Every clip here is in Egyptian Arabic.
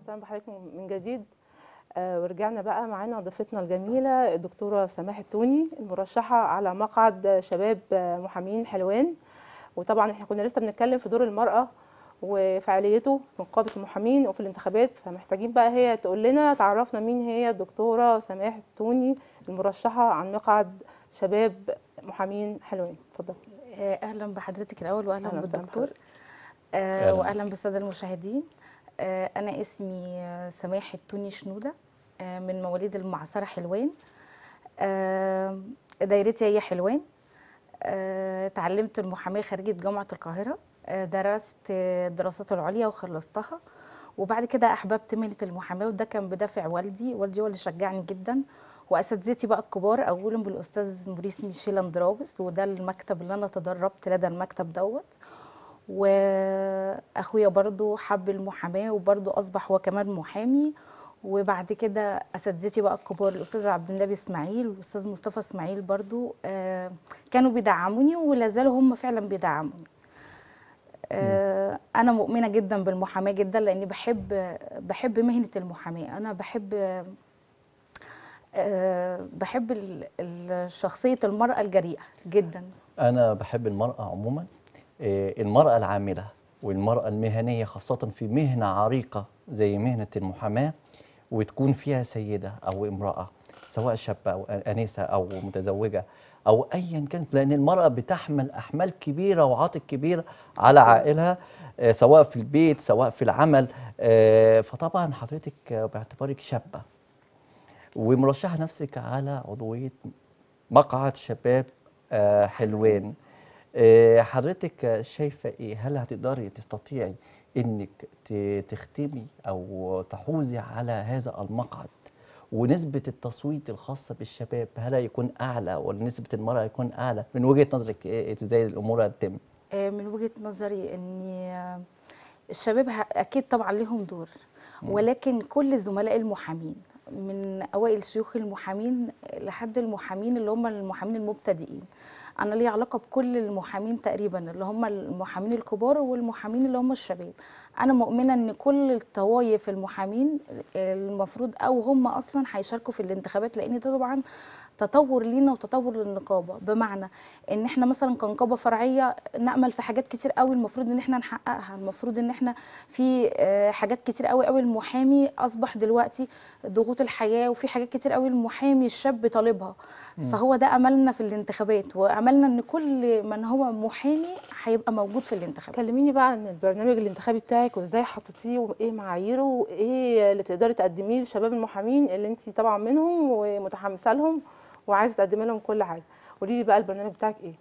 وسهلا بحضراتكم من جديد آه، ورجعنا بقى معانا ضيفتنا الجميله الدكتوره سماح التوني المرشحه على مقعد شباب آه، محامين حلوان وطبعا احنا كنا لسه بنتكلم في دور المراه وفعاليته في نقابه المحامين وفي الانتخابات فمحتاجين بقى هي تقول لنا تعرفنا مين هي الدكتوره سماح التوني المرشحه عن مقعد شباب محامين حلوان اتفضل آه، اهلا بحضرتك الاول واهلا أهلا وسهلا بالدكتور بحضرتك. آه، أهلا. واهلا بالساده المشاهدين آه، انا اسمي آه، سماح التوني شنوده آه، من مواليد المعصره حلوان آه، دايرتي هي حلوان آه، اتعلمت المحاماه خريجه جامعه القاهره آه، درست آه، الدراسات العليا وخلصتها وبعد كده احببت مهنه المحاماه وده كان بدافع والدي والدي هو اللي شجعني جدا واساتذتي بقى الكبار اولهم بالاستاذ موريس ميشيل اندراوس وده المكتب اللي انا تدربت لدى المكتب دوت واخويا برضو حب المحاماه وبرضو اصبح هو كمان محامي وبعد كده اساتذتي بقى الكبار الاستاذ عبد النبي اسماعيل والاستاذ مصطفى اسماعيل برضو آه، كانوا بيدعموني ولا زالوا هم فعلا بيدعموني آه، انا مؤمنه جدا بالمحاماه جدا لاني بحب بحب مهنه المحاماه انا بحب آه، بحب ال- ال- شخصيه المراه الجريئه جدا أنا بحب المرأة عموما إيه، المرأة العاملة والمرأة المهنية خاصة في مهنة عريقة زي مهنة المحاماة وتكون فيها سيدة أو امرأة سواء شابة أو أنسة أو متزوجة أو أيا كانت لأن المرأة بتحمل أحمال كبيرة وعاتق كبير على عائلها آه، سواء في البيت سواء في العمل آه، فطبعا حضرتك آه، باعتبارك شابة ومرشحة نفسك على عضوية مقعد شباب آه، حلوان آه، حضرتك آه، شايفة ايه هل هتقدري تستطيعي انك ت- تختمي او تحوزي على هذا المقعد ونسبة التصويت الخاصة بالشباب هل هيكون أعلى ولا نسبة المرأة هيكون أعلى من وجهة نظرك إيه إزاي الأمور هتتم؟ آه، من وجهة نظري ان آه، الشباب ه- اكيد طبعا ليهم دور ولكن كل زملاء المحامين من اوائل شيوخ المحامين لحد المحامين اللي هم المحامين المبتدئين انا لي علاقه بكل المحامين تقريبا اللي هم المحامين الكبار والمحامين اللي هم الشباب انا مؤمنه ان كل الطوائف المحامين المفروض او هم اصلا هيشاركوا في الانتخابات لان ده طبعا تطور لينا وتطور للنقابه بمعنى ان احنا مثلا كنقابه فرعيه نامل في حاجات كتير قوي المفروض ان احنا نحققها المفروض ان احنا في آه، حاجات كتير قوي قوي المحامي اصبح دلوقتي ضغوط الحياه وفي حاجات كتير قوي المحامي الشاب طالبها فهو ده املنا في الانتخابات واملنا ان كل من هو محامي هيبقى موجود في الانتخابات كلميني بقى عن البرنامج الانتخابي بتاعك وازاي حطيتيه وايه معاييره وايه اللي تقدري تقدميه للشباب المحامين اللي انت طبعا منهم ومتحمسه لهم وعايزه تقدمي لهم كل حاجه قولي لي بقى البرنامج بتاعك ايه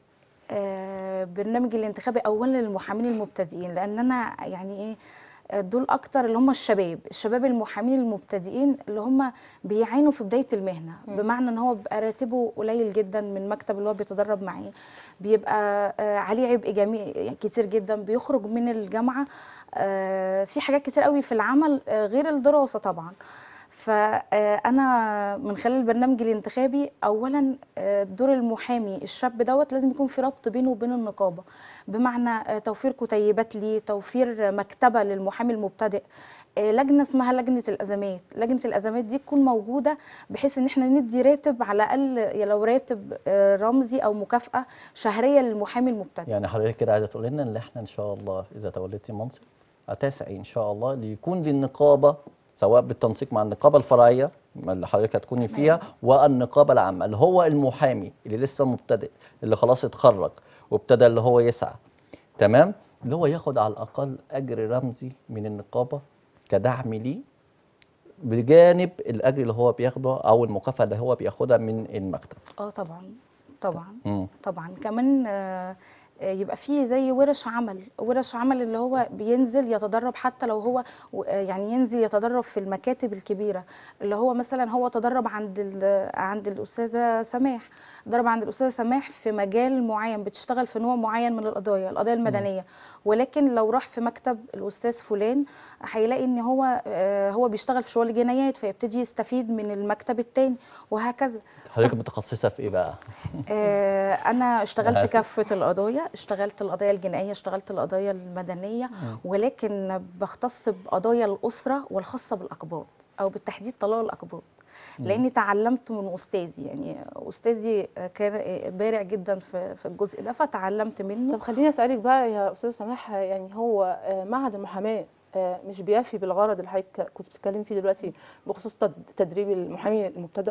آه، برنامج الانتخابي اولا للمحامين المبتدئين لان انا يعني ايه آه، دول اكتر اللي هم الشباب الشباب المحامين المبتدئين اللي هم بيعانوا في بدايه المهنه بمعنى ان هو بيبقى راتبه قليل جدا من المكتب اللي هو بيتدرب معاه بيبقى آه، عليه عبء جميع كتير جدا بيخرج من الجامعه آه، في حاجات كتير قوي في العمل آه، غير الدراسه طبعا فانا من خلال البرنامج الانتخابي اولا آه، دور المحامي الشاب دوت لازم يكون في ربط بينه وبين النقابه بمعنى آه، توفير كتيبات ليه توفير مكتبه للمحامي المبتدئ آه، لجنه اسمها لجنه الازمات لجنه الازمات دي تكون موجوده بحيث ان احنا ندي راتب على الاقل يا لو راتب آه، رمزي او مكافاه شهريه للمحامي المبتدئ يعني حضرتك كده عايزة تقول لنا إن إحنا إن شاء الله إذا توليتي منصب هتسعي إن شاء الله ليكون للنقابة سواء بالتنسيق مع النقابة الفرعية اللي حضرتك هتكوني فيها والنقابة العامة اللي هو المحامي اللي لسه مبتدئ اللي خلاص اتخرج وابتدى اللي هو يسعى تمام اللي هو ياخد على الأقل أجر رمزي من النقابة كدعم ليه بجانب الأجر اللي هو بياخده أو المكافأة اللي هو بياخدها من المكتب اه طبعا طبعا مم. طبعا كمان آه، آه، يبقى فيه زي ورش عمل ورش عمل اللي هو بينزل يتدرب حتى لو هو و- آه، يعني ينزل يتدرب في المكاتب الكبيره اللي هو مثلا هو تدرب عند ال- عند الاستاذه سماح ضرب عند الاستاذه سماح في مجال معين بتشتغل في نوع معين من القضايا القضايا المدنيه ولكن لو راح في مكتب الاستاذ فلان هيلاقي ان هو آه، هو بيشتغل في شغل جنايات فيبتدي يستفيد من المكتب التاني وهكذا حضرتك متخصصه في ايه بقى آه، انا اشتغلت نعم. كافه القضايا اشتغلت القضايا الجنائيه اشتغلت القضايا المدنيه ولكن بختص بقضايا الاسره والخاصه بالاقباط او بالتحديد طلاق الاقباط لاني تعلمت من استاذي يعني استاذي كان بارع جدا في في الجزء ده فتعلمت منه طب خليني اسالك بقى يا استاذه سماح يعني هو آه، معهد المحاماه آه، مش بيفي بالغرض اللي حضرتك كنت بتتكلم فيه دلوقتي بخصوص تد- تدريب المحامي المبتدئ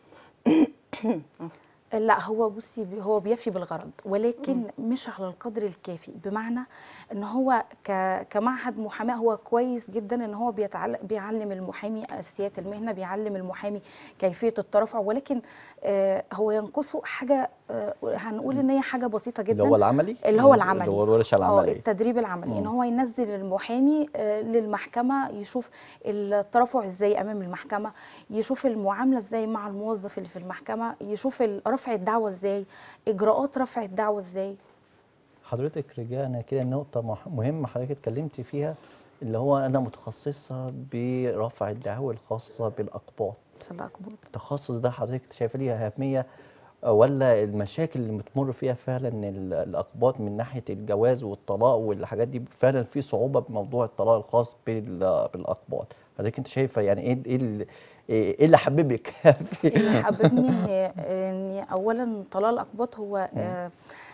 لا هو بصي بي- هو بيفي بالغرض ولكن مش على القدر الكافي بمعنى ان هو ك- كمعهد محاماه هو كويس جدا ان هو بيتعلم بيعلم المحامي اساسيات المهنه بيعلم المحامي كيفيه الترافع ولكن آه هو ينقصه حاجه آه هنقول ان هي حاجه بسيطه جدا اللي هو العملي اللي هو العملي. اللي هو الورشه اه العمليه التدريب العملي ان مم. هو ينزل المحامي آه، للمحكمه يشوف الترافع ازاي امام المحكمه يشوف المعامله ازاي مع الموظف اللي في المحكمه يشوف ال- رفع الدعوه ازاي اجراءات رفع الدعوه ازاي حضرتك رجعنا كده نقطة مح- مهمة حضرتك اتكلمتي فيها اللي هو أنا متخصصة برفع الدعوى الخاصة بالأقباط الله اكبر التخصص ده حضرتك شايفة ليه أهمية آه، ولا المشاكل اللي بتمر فيها فعلا ال- الأقباط من ناحية الجواز والطلاق والحاجات دي فعلا في صعوبة بموضوع الطلاق الخاص بال- بالأقباط حضرتك أنت شايفة يعني إيه إيه ال- إيه اللي حببك في اللي حببني ان ان اولا طلاق الاقباط هو آه،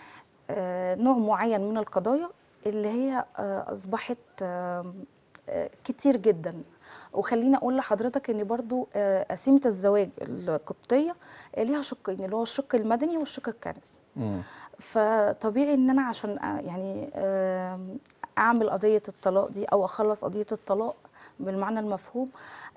آه، نوع معين من القضايا اللي هي آه، اصبحت آه، آه، كتير جدا وخليني اقول لحضرتك ان برضو آه، قسيمه الزواج القبطيه آه، ليها شقين اللي هو الشق المدني والشق الكنسي مم. فطبيعي ان انا عشان أ- يعني آم، اعمل قضيه الطلاق دي او اخلص قضيه الطلاق بالمعنى المفهوم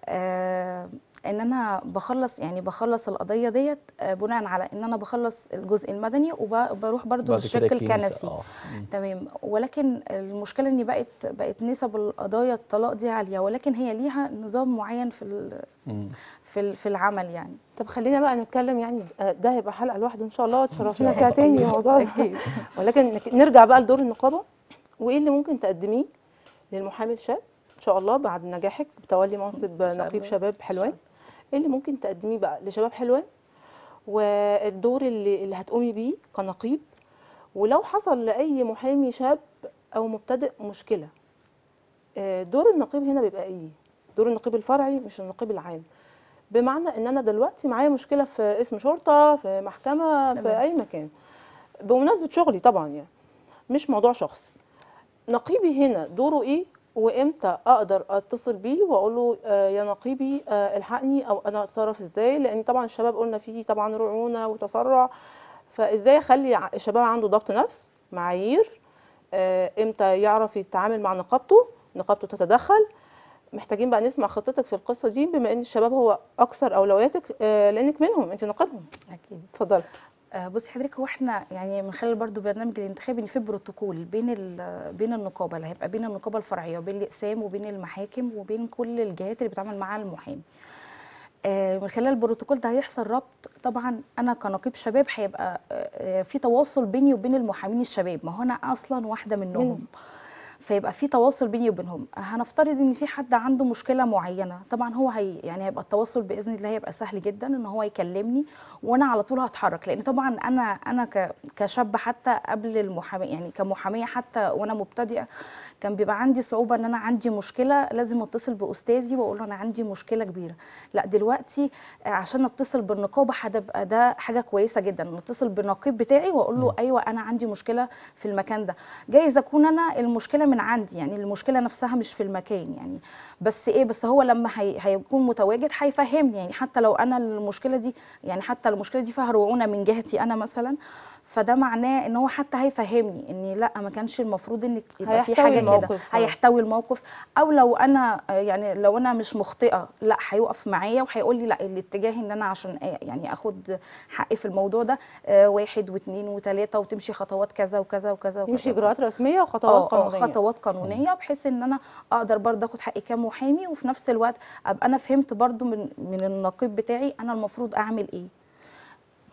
آم، ان انا بخلص يعني بخلص القضيه ديت آه، بناء على ان انا بخلص الجزء المدني وبروح برضو بعد للشق كده الكنيسة، الكنسي آه. مم. تمام ولكن المشكله ان بقت بقت نسب القضايا الطلاق دي عاليه ولكن هي ليها نظام معين في ال- مم. في ال- في العمل يعني طب خلينا بقى نتكلم يعني آه، ده هيبقى حلقه لوحده ان شاء الله تشرفينا إن شاء فيها الله. تاني الموضوع ده ولكن نك- نرجع بقى لدور النقابه وايه اللي ممكن تقدميه للمحامي الشاب ان شاء الله بعد نجاحك بتولي منصب إن شاء نقيب الله. شباب حلوان ايه اللي ممكن تقدميه بقى لشباب حلوان والدور اللي اللي هتقومي بيه كنقيب ولو حصل لاي محامي شاب او مبتدئ مشكله آه، دور النقيب هنا بيبقى ايه دور النقيب الفرعي مش النقيب العام بمعنى ان انا دلوقتي معايا مشكله في اسم شرطه في محكمه في تمام. اي مكان بمناسبه شغلي طبعا يعني مش موضوع شخصي نقيبي هنا دوره ايه وامتى اقدر اتصل بيه واقول له آه يا نقيبي آه الحقني او انا اتصرف ازاي لان طبعا الشباب قلنا فيه طبعا رعونه وتسرع فازاي اخلي ع- الشباب عنده ضبط نفس معايير آه امتى يعرف يتعامل مع نقابته نقابته تتدخل محتاجين بقى نسمع خطتك في القصه دي بما ان الشباب هو اكثر اولوياتك آه لانك منهم انت نقيبهم اكيد اتفضلي آه، بصي حضرتك هو احنا يعني من خلال برضو برنامج الانتخابي ان في بروتوكول بين ال- بين النقابه اللي هيبقى بين النقابه الفرعيه وبين الاقسام وبين المحاكم وبين كل الجهات اللي بيتعامل معاها المحامي. آه، من خلال البروتوكول ده هيحصل ربط طبعا انا كنقيب شباب هيبقى آه، آه، في تواصل بيني وبين المحامين الشباب ما هو انا اصلا واحده منهم. منهم. فيبقى في تواصل بيني وبينهم هنفترض ان في حد عنده مشكله معينه طبعا هو هي يعني هيبقى التواصل باذن الله هيبقى سهل جدا ان هو يكلمني وانا على طول هتحرك لان طبعا انا انا ك- كشاب حتى قبل المحاماه يعني كمحاميه حتى وانا مبتدئه كان بيبقى عندي صعوبه ان انا عندي مشكله لازم اتصل باستاذي واقول له انا عندي مشكله كبيره لا دلوقتي آه، عشان اتصل بالنقابه هتبقى ده حاجه كويسه جدا نتصل بالنقيب بتاعي واقول له ايوه انا عندي مشكله في المكان ده جايز اكون انا المشكله من عندي يعني المشكله نفسها مش في المكان يعني بس ايه بس هو لما هي هيكون متواجد هيفهمني يعني حتى لو انا المشكله دي يعني حتى المشكله دي فيها رعونه من جهتي انا مثلا فده معناه ان هو حتى هيفهمني ان لا ما كانش المفروض انك يبقى في هيحتوي حاجه كده الموقف. هيحتوي الموقف او لو انا آه، يعني لو انا مش مخطئه لا هيقف معايا وهيقول لي لا الاتجاه ان انا عشان آه، يعني اخد حقي في الموضوع ده آه، واحد واثنين وثلاثه وتمشي خطوات كذا وكذا وكذا وكذا يمشي وكذا. اجراءات رسميه وخطوات اه اه قانونيه خطوات قانونيه بحيث ان انا اقدر برضه اخد حقي كمحامي وفي نفس الوقت ابقى انا فهمت برضه من من النقيب بتاعي انا المفروض اعمل ايه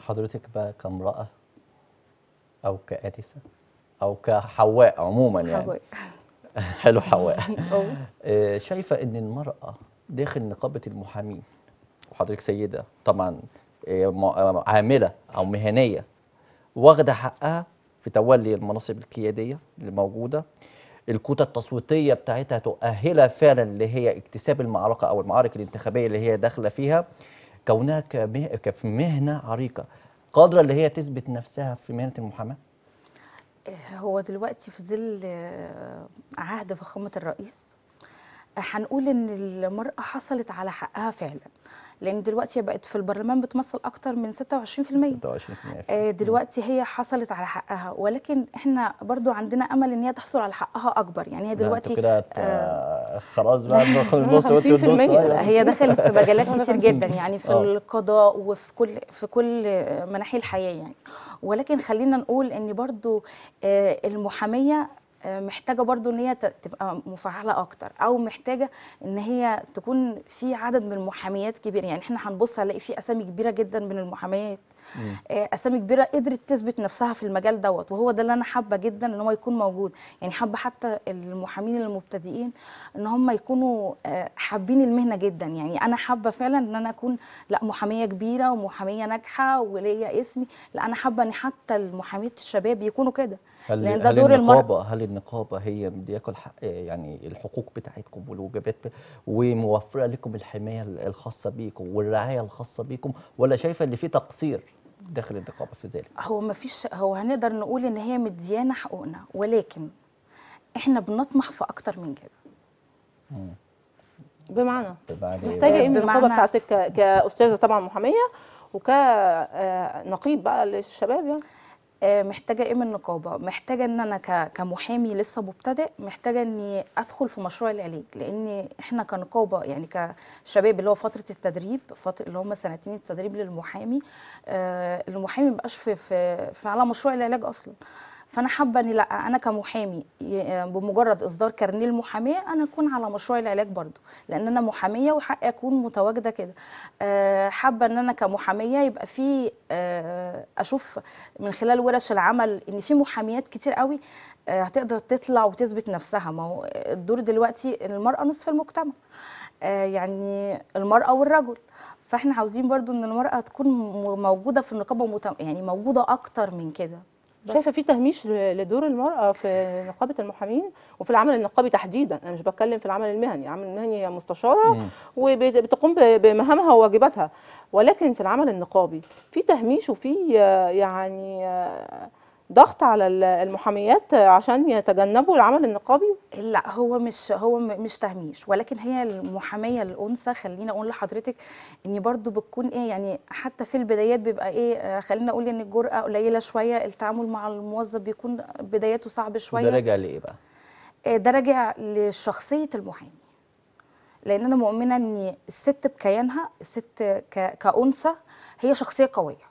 حضرتك بقى كامرأة أو كآنسة أو كحواء عموما يعني حواء. حلو حواء أوه. آه، شايفة إن المرأة داخل نقابة المحامين وحضرتك سيدة طبعا آه، م- آه، عاملة أو مهنية واخدة حقها في تولي المناصب القيادية اللي موجودة الكوتا التصويتية بتاعتها تؤهلها فعلا اللي هي اكتساب المعركة أو المعارك الانتخابية اللي هي داخلة فيها كونها كمه... كفي مهنة عريقة قادرة اللي هي تثبت نفسها في مهنة المحاماة هو دلوقتي في ظل آه، عهد فخامة الرئيس آه، هنقول ان المرأة حصلت على حقها فعلا لان دلوقتي هي بقت في البرلمان بتمثل اكتر من 26% 26% آه، دلوقتي هي حصلت على حقها ولكن احنا برضو عندنا امل ان هي تحصل على حقها اكبر يعني هي لا، انتوا دلوقتي كده ت- خلاص بقى ناخد النص وانت 50% النص لا، أيوة. هي دخلت في مجالات كتير جدا يعني في آه. القضاء وفي كل في كل مناحي الحياه يعني ولكن خلينا نقول ان برضو آه، المحاميه آه، محتاجه برضو ان هي ت- تبقى مفعله اكتر او محتاجه ان هي تكون في عدد من المحاميات كبير يعني احنا هنبص هنلاقي في اسامي كبيره جدا من المحاميات مم. آه، اسامي كبيره قدرت تثبت نفسها في المجال دوت وهو ده اللي انا حابه جدا ان هو يكون موجود يعني حابه حتى المحامين المبتدئين ان هم يكونوا آه، حابين المهنه جدا يعني انا حابه فعلا ان انا اكون لا محاميه كبيره ومحاميه ناجحه وليا اسمي لا انا حابه ان حتى المحاميه الشباب يكونوا كده هل لأن ده هل دور المرأة. النقابة هل النقابة هي مدياكم الحق يعني الحقوق بتاعتكم والواجبات ب- وموفرة لكم الحماية الخاصة بيكم والرعاية الخاصة بيكم ولا شايفة ان في تقصير داخل النقابة في ذلك؟ هو ما فيش هو هنقدر نقول ان هي مديانا حقوقنا ولكن احنا بنطمح في اكتر من كده بمعنى بمعنى محتاجه ايه من النقابه بمعنى- بتاعتك ك- كاستاذه طبعا محاميه وكنقيب بقى للشباب يعني آه، محتاجه ايه من النقابه محتاجه ان انا ك- كمحامي لسه مبتدئ محتاجه اني ادخل في مشروع العلاج لان احنا كنقابه يعني كشباب اللي هو فتره التدريب فتره اللي هم سنتين التدريب للمحامي آه، المحامي مبقاش في, في, في على مشروع العلاج اصلا فانا حابه ان لا انا كمحامي ي- بمجرد اصدار كارنيه المحاميه انا اكون على مشروع العلاج برضو لان انا محاميه وحقي اكون متواجده كده آه، حابه ان انا كمحاميه يبقى في آه، اشوف من خلال ورش العمل ان في محاميات كتير قوي آه، هتقدر تطلع وتثبت نفسها ما هو الدور دلوقتي إن المراه نصف المجتمع آه، يعني المراه والرجل فاحنا عاوزين برضو ان المراه تكون م- موجوده في النقابه مت- يعني موجوده اكتر من كده بس. شايفه في تهميش ل- لدور المراه في نقابه المحامين وفي العمل النقابي تحديدا انا مش بتكلم في العمل المهني العمل المهني هي مستشاره مم. وبتقوم ب- بمهامها وواجباتها ولكن في العمل النقابي في تهميش وفي آه، يعني آه، ضغط على ال- المحاميات عشان يتجنبوا العمل النقابي لا هو مش هو م- مش تهميش ولكن هي المحاميه الانثى خليني اقول لحضرتك ان برضو بتكون ايه يعني حتى في البدايات بيبقى ايه آه، خلينا اقول ان الجرأه قليله شويه التعامل مع الموظف بيكون بداياته صعب وده شويه راجع لايه بقى؟ آه، ده راجع لشخصيه المحامي لان انا مؤمنه ان الست بكيانها الست ك- كانثى هي شخصيه قويه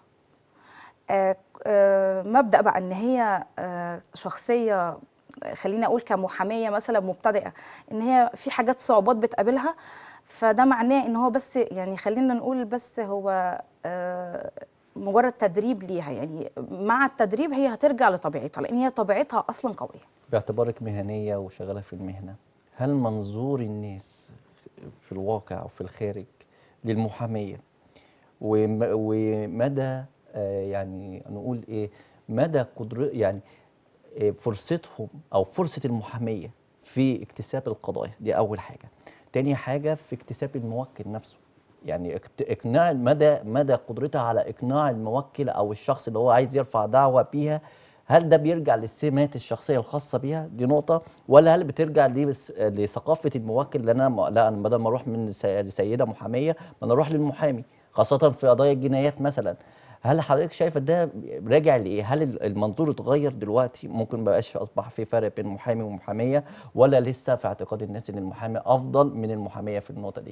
آه، آه، مبدا بقى ان هي آه، شخصيه خليني اقول كمحاميه مثلا مبتدئه ان هي في حاجات صعوبات بتقابلها فده معناه ان هو بس يعني خلينا نقول بس هو آه، مجرد تدريب ليها يعني مع التدريب هي هترجع لطبيعتها لان هي طبيعتها اصلا قويه باعتبارك مهنية وشغالة في المهنة هل منظور الناس في الواقع وفي الخارج للمحامية وم- ومدى آه، يعني نقول ايه مدى قدر يعني آه، فرصتهم او فرصة المحامية في اكتساب القضايا دي اول حاجة تاني حاجة في اكتساب الموكل نفسه يعني اقت- اقناع مدى مدى قدرتها على اقناع الموكل او الشخص اللي هو عايز يرفع دعوة بيها هل ده بيرجع للسمات الشخصيه الخاصه بيها دي نقطه ولا هل بترجع ليه بس لثقافه الموكل اللي انا م- لا انا بدل ما اروح من سي- لسيده محاميه ما انا اروح للمحامي خاصه في قضايا الجنايات مثلا هل حضرتك شايفه ده راجع لايه هل ال- المنظور اتغير دلوقتي ممكن ما بقاش اصبح في فرق بين محامي ومحاميه ولا لسه في اعتقاد الناس ان المحامي افضل من المحاميه في النقطه دي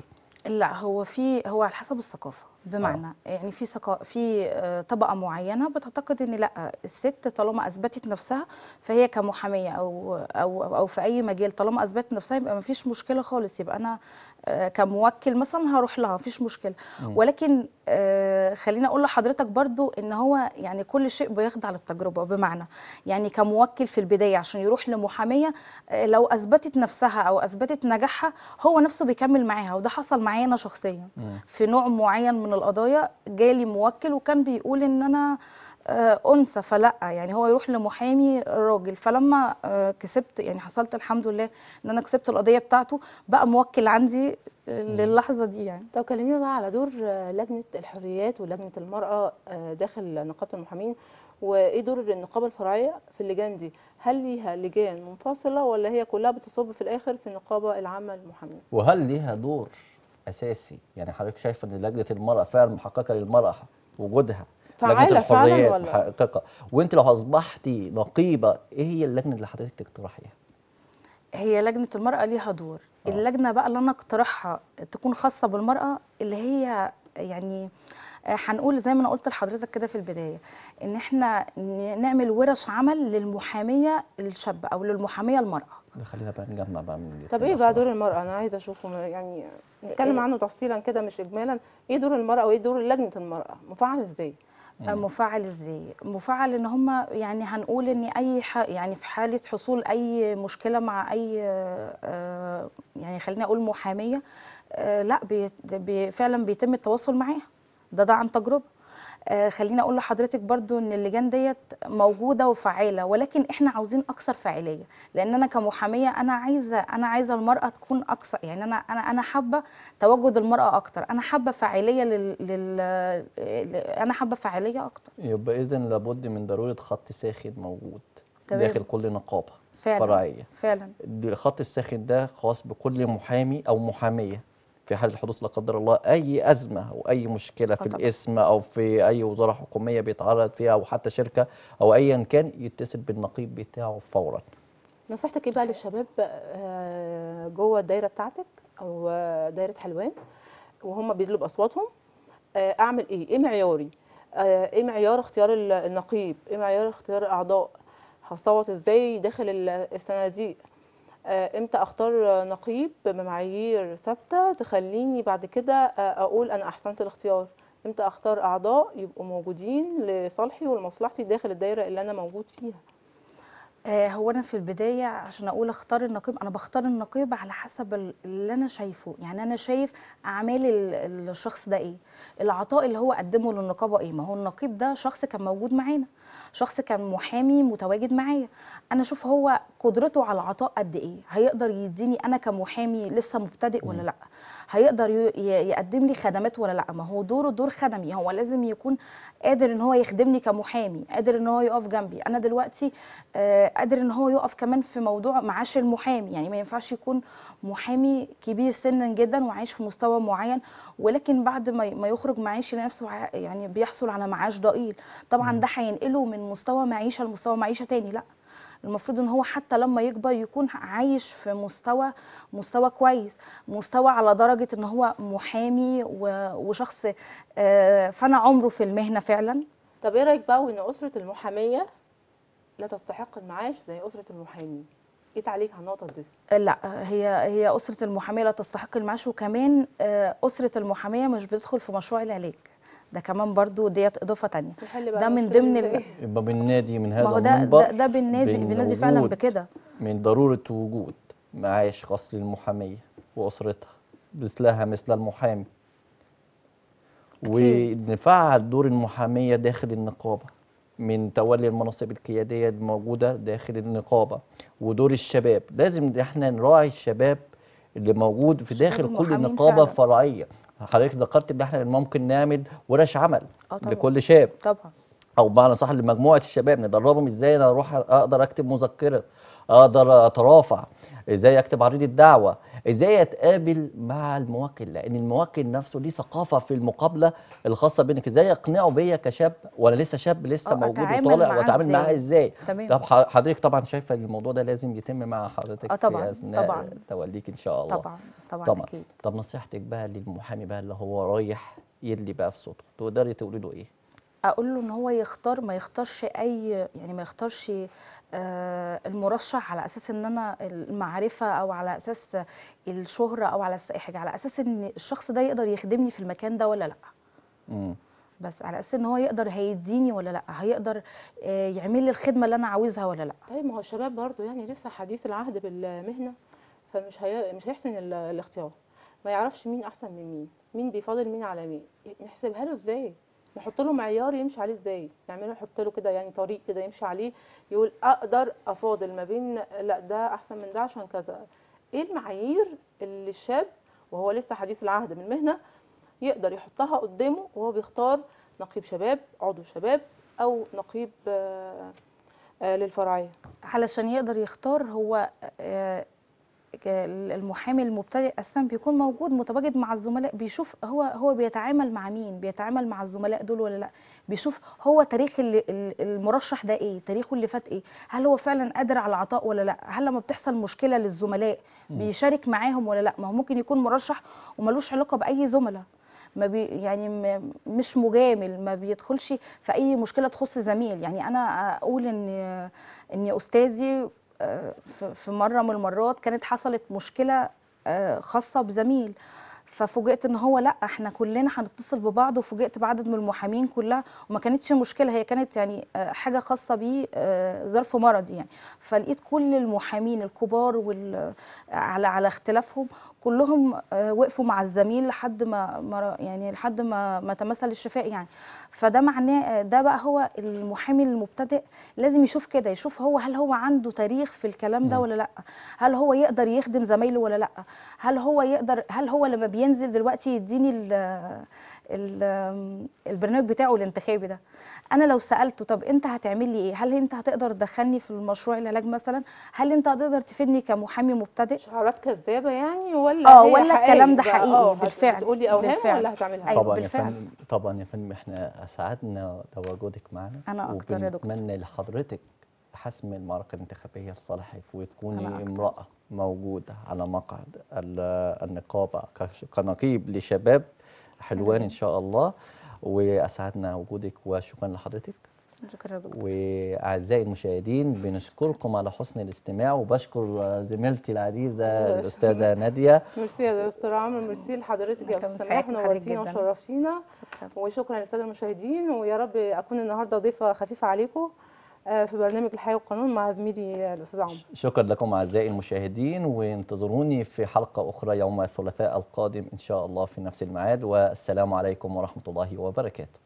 لا هو في هو على حسب الثقافه بمعنى يعني في ثقا في آه، طبقه معينه بتعتقد ان لا الست طالما اثبتت نفسها فهي كمحاميه او او او في اي مجال طالما اثبتت نفسها يبقى ما فيش مشكله خالص يبقى انا آه، كموكل مثلا هروح لها مفيش مشكله ولكن آه، خليني اقول لحضرتك برضو ان هو يعني كل شيء بيخضع للتجربه بمعنى يعني كموكل في البدايه عشان يروح لمحاميه آه، لو اثبتت نفسها او اثبتت نجاحها هو نفسه بيكمل معاها وده حصل معايا انا شخصيا مم. في نوع معين من القضايا جالي موكل وكان بيقول ان انا آه، انثى فلا يعني هو يروح لمحامي راجل فلما آه، كسبت يعني حصلت الحمد لله ان انا كسبت القضيه بتاعته بقى موكل عندي آه، للحظه دي يعني طب كلمينا بقى على دور آه، لجنة الحريات ولجنة المرأة آه، داخل نقابة المحامين وإيه دور النقابة الفرعية في اللجان دي؟ هل ليها لجان منفصلة ولا هي كلها بتصب في الآخر في النقابة العامة للمحامين؟ وهل ليها دور اساسي يعني حضرتك شايفه ان لجنه المراه فعلا محققه للمراه وجودها فعالة لجنه فعلاً الحريات ولا؟ محققه وانت لو اصبحتي نقيبه ايه هي اللجنه اللي حضرتك تقترحيها هي لجنه المراه ليها دور آه. اللجنه بقى اللي انا اقترحها تكون خاصه بالمراه اللي هي يعني آه، هنقول زي ما انا قلت لحضرتك كده في البدايه ان احنا ن- نعمل ورش عمل للمحاميه الشابه او للمحاميه المراه ده خلينا بقى نجمع بقى من الاتنين طب إيه لو بقى دور سمحت. المرأة؟ أنا عايزة أشوفه م- يعني نتكلم إيه؟ عنه تفصيلا كده مش إجمالا إيه دور المرأة وإيه دور لجنة المرأة؟ مفعل إزاي؟ آه، مفعل ازاي مفعل ان هم يعني هنقول ان اي ح... يعني في حاله حصول اي مشكله مع اي آه، يعني خليني اقول محاميه آه، لا بي... بي... فعلا بيتم التواصل معاها ده ده عن تجربه آه، خليني اقول لحضرتك برضو ان اللجان ديت موجوده وفعاله ولكن احنا عاوزين اكثر فاعليه لان انا كمحاميه انا عايزه انا عايزه المراه تكون اكثر يعني انا انا انا حابه تواجد المراه اكتر انا حابه فاعليه لل, لل... انا حابه فاعليه اكتر يبقى اذا لابد من ضروره خط ساخن موجود تمام. داخل كل نقابه فعلا فرعيه فعلا الخط الساخن ده خاص بكل محامي او محاميه في حاله حدوث لا قدر الله اي ازمه او اي مشكله في طبعا. الاسم او في اي وزاره حكوميه بيتعرض فيها او حتى شركه او ايا كان يتصل بالنقيب بتاعه فورا نصيحتك ايه بقى للشباب آه، جوه الدايره بتاعتك او آه، دايره حلوان وهم بيدلوا باصواتهم آه، اعمل ايه ايه معياري آه، ايه معيار اختيار ال- النقيب ايه معيار اختيار الاعضاء هصوت ازاي داخل ال- الصناديق آه، امتى اختار نقيب بمعايير ثابته تخليني بعد كده آه، اقول انا احسنت الاختيار امتى اختار اعضاء يبقوا موجودين لصالحي ولمصلحتي داخل الدايره اللي انا موجود فيها آه، هو انا في البدايه عشان اقول اختار النقيب انا بختار النقيب على حسب ال- اللي انا شايفه يعني انا شايف اعمال ال- الشخص ده ايه العطاء اللي هو قدمه للنقابه ايه ما هو النقيب ده شخص كان موجود معانا شخص كان محامي متواجد معايا انا اشوف هو قدرته على العطاء قد ايه هيقدر يديني انا كمحامي لسه مبتدئ ولا لا هيقدر ي- ي- يقدم لي خدمات ولا لا ما هو دوره دور خدمي هو لازم يكون قادر ان هو يخدمني كمحامي قادر ان هو يقف جنبي انا دلوقتي آه، قادر ان هو يقف كمان في موضوع معاش المحامي يعني ما ينفعش يكون محامي كبير سنا جدا وعايش في مستوى معين ولكن بعد ما ما يخرج معاش يلاقي نفسه ع- يعني بيحصل على معاش ضئيل طبعا ده هينقله من مستوى معيشه لمستوى معيشه تاني لا المفروض ان هو حتى لما يكبر يكون عايش في مستوى مستوى كويس مستوى على درجه ان هو محامي و- وشخص آه، فانا عمره في المهنه فعلا طب ايه رايك بقى وان اسره المحاميه لا تستحق المعاش زي اسره المحامي ايه تعليق على النقطه دي لا هي هي اسره المحاميه لا تستحق المعاش وكمان آه، اسره المحاميه مش بتدخل في مشروع العلاج ده كمان برضو ديت اضافه تانية نحل بقى ده من المشكلة ضمن دي ال- إزاي؟ يبقى بننادي من ما هذا هو ده المنبر ده, ده بالنادي بين بالنادي فعلا وجود بكده من ضرورة وجود معاش خاص للمحامية وأسرتها مثلها مثل المحامي أكيد. ونفعل دور المحامية داخل النقابة من تولي المناصب القيادية الموجودة داخل النقابة ودور الشباب لازم إن احنا نراعي الشباب اللي موجود في الشباب داخل كل المحامين نقابة فعلا. فرعية حضرتك ذكرت ان احنا ممكن نعمل ورش عمل آه طبعا. لكل شاب طبعا او بمعنى صح لمجموعه الشباب ندربهم ازاي انا اروح اقدر اكتب مذكره اقدر اترافع ازاي اكتب عريضه دعوه ازاي اتقابل مع الموكل لان الموكل نفسه ليه ثقافه في المقابله الخاصه بينك ازاي اقنعه بيا كشاب وانا لسه شاب لسه أه، موجود أتعامل وطالع معاه واتعامل معاه ازاي تمام طب ح- حضرتك طبعا شايفه ان الموضوع ده لازم يتم مع حضرتك اه طبعا في اثناء طبعا توليك ان شاء الله طبعا طبعا, طبعا. اكيد طب نصيحتك بقى للمحامي بقى اللي هو رايح يدلي بقى في صوته تقدري تقولي له ايه اقول له ان هو يختار ما يختارش اي يعني ما يختارش آه، المرشح على اساس ان انا المعرفه او على اساس الشهره او على اساس اي حاجه على اساس ان الشخص ده يقدر يخدمني في المكان ده ولا لا امم بس على اساس ان هو يقدر هيديني ولا لا هيقدر آه، يعمل لي الخدمه اللي انا عاوزها ولا لا طيب ما هو الشباب برضو يعني لسه حديث العهد بالمهنه فمش هي... مش هيحسن ال- الاختيار ما يعرفش مين احسن من مين مين بيفاضل مين على مين نحسبها له ازاي نحط له معيار يمشي عليه ازاي نعمله نحط له كده يعني طريق كده يمشي عليه يقول اقدر افاضل ما بين لا ده احسن من ده عشان كذا ايه المعايير اللي الشاب وهو لسه حديث العهد بالمهنه يقدر يحطها قدامه وهو بيختار نقيب شباب عضو شباب او نقيب آه، آه، للفرعيه علشان يقدر يختار هو آه، ك- المحامي المبتدئ اصلا بيكون موجود متواجد مع الزملاء بيشوف هو هو بيتعامل مع مين بيتعامل مع الزملاء دول ولا لا بيشوف هو تاريخ اللي- ال- المرشح ده ايه تاريخه اللي فات ايه هل هو فعلا قادر على العطاء ولا لا هل لما بتحصل مشكله للزملاء بيشارك معاهم ولا لا ما هو ممكن يكون مرشح وملوش علاقه باي زملاء ما بي يعني م- مش مجامل ما بيدخلش في اي مشكله تخص زميل يعني انا اقول ان ان استاذي آه، في في مره من المرات كانت حصلت مشكله آه، خاصه بزميل ففوجئت ان هو لا احنا كلنا هنتصل ببعض وفوجئت بعدد من المحامين كلها وما كانتش مشكله هي كانت يعني آه، حاجه خاصه بيه آه، ظرف مرضي يعني فلقيت كل المحامين الكبار وال على على اختلافهم كلهم آه، وقفوا مع الزميل لحد ما ما- يعني لحد ما ما تمثل الشفاء يعني فده معناه آه، ده بقى هو المحامي المبتدئ لازم يشوف كده يشوف هو هل هو عنده تاريخ في الكلام ده مم. ولا لا هل هو يقدر يخدم زمايله ولا لا هل هو يقدر هل هو لما بينزل دلوقتي يديني ال ال البرنامج بتاعه الانتخابي ده انا لو سالته طب انت هتعمل لي ايه هل انت هتقدر تدخلني في المشروع العلاج مثلا هل انت هتقدر تفيدني كمحامي مبتدئ شعارات كذابه يعني ولا اه هي ولا حقائق الكلام ده بقى؟ حقيقي اه هت- بالفعل، بتقولي اوهام بالفعل. ولا هتعملها أيوة، طبعا يا بالفعل. فندم طبعا يا فندم احنا اسعدنا تواجدك معنا أنا أكتر يا دكتور. وبنتمنى لحضرتك حسم المعركه الانتخابيه لصالحك أنا وتكوني أكتر. امراه موجوده على مقعد ال- النقابه كش- كنقيب لشباب حلوان ان شاء الله واسعدنا وجودك وشكرا لحضرتك شكرا يا دكتور واعزائي المشاهدين بنشكركم على حسن الاستماع وبشكر زميلتي العزيزه الاستاذه ناديه ميرسي يا دكتور عمرو ميرسي لحضرتك يا أنا استاذ كمان سماح سعدت بحضرتك نورتينا جداً. وشرفتينا شكرا وشكرا للساده المشاهدين ويا رب اكون النهارده ضيفه خفيفه عليكم آه، في برنامج الحياه والقانون مع زميلي الاستاذ عمرو شكرا لكم اعزائي المشاهدين وانتظروني في حلقه اخرى يوم الثلاثاء القادم ان شاء الله في نفس الميعاد والسلام عليكم ورحمه الله وبركاته